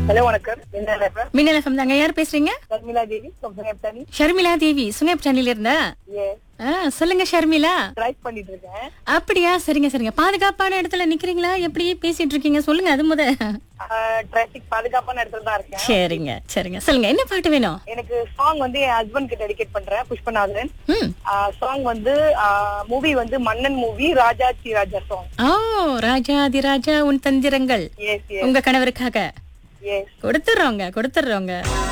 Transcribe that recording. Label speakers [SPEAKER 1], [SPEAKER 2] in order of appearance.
[SPEAKER 1] hello வணக்கம் என்ன பேசுறேன்
[SPEAKER 2] மின்னல் எஃப்எம் தாங்க யார் பேசுறீங்க
[SPEAKER 1] சர்மிளா தேவி சொப்னி
[SPEAKER 2] ஷர்மிளா தேவி சுங்கப் சேனல்ல இருந்தா
[SPEAKER 1] ஏ
[SPEAKER 2] ஆ, சொல்லுங்க ஷர்மிளா
[SPEAKER 1] டிரைவ் பண்ணிட்டு இருக்கேன்
[SPEAKER 2] அப்படியா சரிங்க சரிங்க பாதுகாப்பான இடத்துல நிக்கிறீங்களா எப்படி பேசிட்டு இருக்கீங்க சொல்லுங்க அது முத
[SPEAKER 1] டிராபிக் பாதுகாப்பான இடத்துல தான் இருக்கேன்
[SPEAKER 2] சரிங்க சரிங்க சொல்லுங்க என்ன பாட்டு வேணும்
[SPEAKER 1] எனக்கு சாங் வந்து என் ஹஸ்பண்ட் கிட்ட டெடிகேட் பண்றேன் புஷ்பநாதன்
[SPEAKER 2] ம்
[SPEAKER 1] சாங் வந்து மூவி வந்து மன்னன் மூவி ராஜா சி ராஜா சாங்
[SPEAKER 2] ஓ ராஜாதி ராஜா உன் தந்திரங்கள்
[SPEAKER 1] எஸ் எஸ்
[SPEAKER 2] உங்க கணவருக்காக
[SPEAKER 1] எஸ்
[SPEAKER 2] கொடுத்துடுறோங்க கொடுத்துடுறோங்க